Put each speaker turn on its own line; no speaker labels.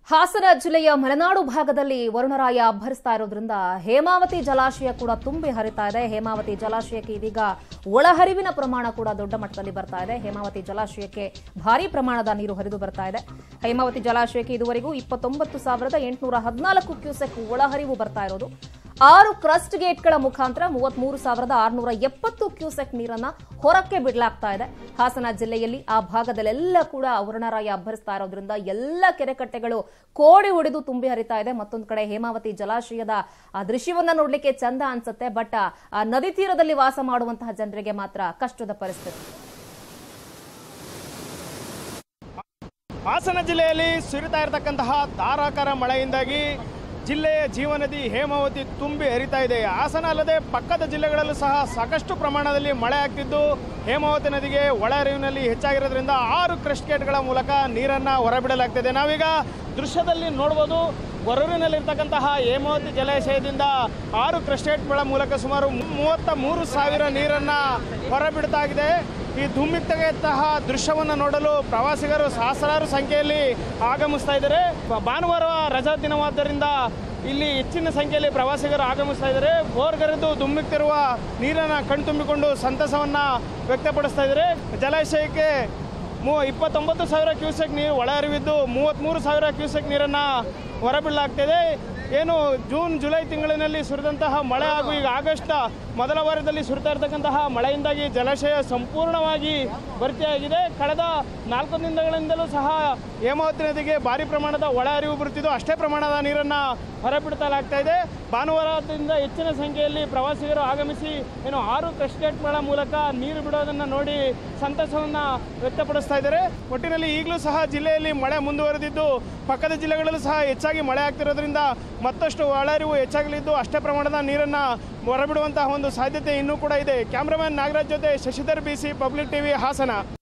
ಹಾಸನ ಜಿಲ್ಲೆಯ ಮಲೆನಾಡು ಭಾಗದಲ್ಲಿ ವರುಣರಾಯ ಅಬ್ಬರಿಸ್ತಾ ಇರೋದ್ರಿಂದ ಹೇಮಾವತಿ ಜಲಾಶಯ ಕೂಡ ತುಂಬಿ ಹರಿತಾ ಇದೆ ಹೇಮಾವತಿ ಜಲಾಶಯಕ್ಕೆ ಇದೀಗ ಒಳಹರಿವಿನ ಪ್ರಮಾಣ ಕೂಡ ದೊಡ್ಡ ಮಟ್ಟದಲ್ಲಿ ಬರ್ತಾ ಇದೆ ಹೇಮಾವತಿ ಜಲಾಶಯಕ್ಕೆ ಭಾರಿ ಪ್ರಮಾಣದ ನೀರು ಹರಿದು ಬರ್ತಾ ಇದೆ ಹೇಮಾವತಿ ಜಲಾಶಯಕ್ಕೆ ಇದುವರೆಗೂ ಇಪ್ಪತ್ತೊಂಬತ್ತು ಸಾವಿರದ ಎಂಟುನೂರ ಹದಿನಾಲ್ಕು ಕ್ಯೂಸೆಕ್ ಒಳಹರಿವು ಬರ್ತಾ ಇರೋದು ಆರು ಕ್ರಸ್ಟ್ ಗೇಟ್ಗಳ ಮುಖಾಂತರ ಮೂವತ್ಮೂರು ಸಾವಿರದ ಆರುನೂರ ಎಪ್ಪತ್ತು ಕ್ಯೂಸೆಕ್ ನೀರನ್ನ ಹೊರಕ್ಕೆ ಬಿಡಲಾಗ್ತಾ ಇದೆ ಹಾಸನ ಜಿಲ್ಲೆಯಲ್ಲಿ ಆ ಭಾಗದಲ್ಲೆಲ್ಲ ಕೂಡ ವರುಣರಾಯ ಅಬ್ಬರಿಸ್ತಾ ಇರೋದ್ರಿಂದ ಎಲ್ಲ ಕೆರೆಕಟ್ಟೆಗಳು ಕೋಡಿ ಒಡೆದು ತುಂಬಿ ಹರಿತಾ ಇದೆ ಮತ್ತೊಂದು ಕಡೆ ಹೇಮಾವತಿ ಜಲಾಶಯದ ಆ ದೃಶ್ಯವನ್ನ ನೋಡ್ಲಿಕ್ಕೆ ಚಂದ ಅನ್ಸುತ್ತೆ ಬಟ್ ಆ ನದಿ ತೀರದಲ್ಲಿ ವಾಸ ಮಾಡುವಂತಹ ಜನರಿಗೆ ಮಾತ್ರ ಕಷ್ಟದ ಪರಿಸ್ಥಿತಿ
ಹಾಸನ ಜಿಲ್ಲೆಯಲ್ಲಿ ಸುರಿತಾ ಇರತಕ್ಕಂತಹ ಧಾರಾಕಾರ ಮಳೆಯಿಂದಾಗಿ ಜಿಲ್ಲೆಯ ಜೀವನದಿ ಹೇಮಾವತಿ ತುಂಬಿ ಹರಿತಾ ಇದೆ ಹಾಸನ ಅಲ್ಲದೆ ಪಕ್ಕದ ಜಿಲ್ಲೆಗಳಲ್ಲೂ ಸಹ ಸಾಕಷ್ಟು ಪ್ರಮಾಣದಲ್ಲಿ ಮಳೆ ಆಗ್ತಿದ್ದು ಹೇಮಾವತಿ ನದಿಗೆ ಒಳ ಹರಿವಿನಲ್ಲಿ ಹೆಚ್ಚಾಗಿರೋದ್ರಿಂದ ಆರು ಕ್ರಸ್ಟ್ ಗೇಟ್ಗಳ ಮೂಲಕ ನೀರನ್ನು ಹೊರಬಿಡಲಾಗ್ತಿದೆ ನಾವೀಗ ದೃಶ್ಯದಲ್ಲಿ ನೋಡ್ಬೋದು ಗೊರೂರಿನಲ್ಲಿರ್ತಕ್ಕಂತಹ ಹೇಮಾವತಿ ಜಲಾಶಯದಿಂದ ಆರು ಕ್ರಸ್ಟ್ ಗೇಟ್ಗಳ ಮೂಲಕ ಸುಮಾರು ಮೂವತ್ತ ಮೂರು ಸಾವಿರ ನೀರನ್ನು ಹೊರಬಿಡ್ತಾ ಇದೆ ಈ ಧುಮ್ಮಿಕ್ತಗೆಂತಹ ದೃಶ್ಯವನ್ನು ನೋಡಲು ಪ್ರವಾಸಿಗರು ಸಹಸ್ರಾರು ಸಂಖ್ಯೆಯಲ್ಲಿ ಆಗಮಿಸ್ತಾ ಇದ್ದಾರೆ ಬ- ಭಾನುವಾರ ರಜಾ ದಿನವಾದ್ದರಿಂದ ಇಲ್ಲಿ ಹೆಚ್ಚಿನ ಸಂಖ್ಯೆಯಲ್ಲಿ ಪ್ರವಾಸಿಗರು ಆಗಮಿಸ್ತಾ ಇದ್ದಾರೆ ಬೋರ್ಗರೆದು ಧುಮ್ಮಿಕ್ತಿರುವ ನೀರನ್ನು ಕಣ್ತುಂಬಿಕೊಂಡು ಸಂತಸವನ್ನು ವ್ಯಕ್ತಪಡಿಸ್ತಾ ಇದ್ದಾರೆ ಜಲಾಶಯಕ್ಕೆ ಮೂ ಇಪ್ಪತ್ತೊಂಬತ್ತು ಸಾವಿರ ಕ್ಯೂಸೆಕ್ ನೀರು ಒಳ ಹರಿವಿದ್ದು ಮೂವತ್ತ್ಮೂರು ಸಾವಿರ ಕ್ಯೂಸೆಕ್ ನೀರನ್ನು ಹೊರಬಿಡಲಾಗ್ತಿದೆ ಏನು ಜೂನ್ ಜುಲೈ ತಿಂಗಳಿನಲ್ಲಿ ಸುರಿದಂತಹ ಮಳೆ ಹಾಗೂ ಈಗ ಆಗಸ್ಟ್ ಮೊದಲ ವಾರದಲ್ಲಿ ಸುರಿತಾ ಇರತಕ್ಕಂತಹ ಮಳೆಯಿಂದಾಗಿ ಜಲಾಶಯ ಸಂಪೂರ್ಣವಾಗಿ ಭರ್ತಿಯಾಗಿದೆ ಕಳೆದ ನಾಲ್ಕು ದಿನಗಳಿಂದಲೂ ಸಹ ಹೇಮಾವತಿ ನದಿಗೆ ಭಾರಿ ಪ್ರಮಾಣದ ಒಳ ಹರಿವು ಬರುತ್ತಿದ್ದು ಅಷ್ಟೇ ಪ್ರಮಾಣದ ನೀರನ್ನು ಹೊರಬಿಡ್ತಲಾಗ್ತಾ ಇದೆ ಭಾನುವಾರದಿಂದ ಹೆಚ್ಚಿನ ಸಂಖ್ಯೆಯಲ್ಲಿ ಪ್ರವಾಸಿಗರು ಆಗಮಿಸಿ ಏನು ಆರು ಕ್ರಸ್ಟ್ ಗೇಟ್ಗಳ ಮೂಲಕ ನೀರು ಬಿಡೋದನ್ನು ನೋಡಿ ಸಂತಸವನ್ನು ವ್ಯಕ್ತಪಡಿಸ್ತಾ ಇದ್ದಾರೆ ಒಟ್ಟಿನಲ್ಲಿ ಈಗಲೂ ಸಹ ಜಿಲ್ಲೆಯಲ್ಲಿ ಮಳೆ ಮುಂದುವರೆದಿದ್ದು ಪಕ್ಕದ ಜಿಲ್ಲೆಗಳಲ್ಲೂ ಸಹ ಹೆಚ್ಚಾಗಿ ಮಳೆ ಆಗ್ತಿರೋದ್ರಿಂದ ಮತ್ತಷ್ಟು ಒಳಹರಿವು ಹೆಚ್ಚಾಗಲಿದ್ದು ಅಷ್ಟೇ ಪ್ರಮಾಣದ ನೀರನ್ನು ಹೊರಬಿಡುವಂತಹ ಒಂದು ಸಾಧ್ಯತೆ ಇನ್ನೂ ಕೂಡ ಇದೆ ಕ್ಯಾಮ್ರಾಮನ್ ನಾಗರಾಜ್ ಜೊತೆ Shashidhar BC public TV Hassan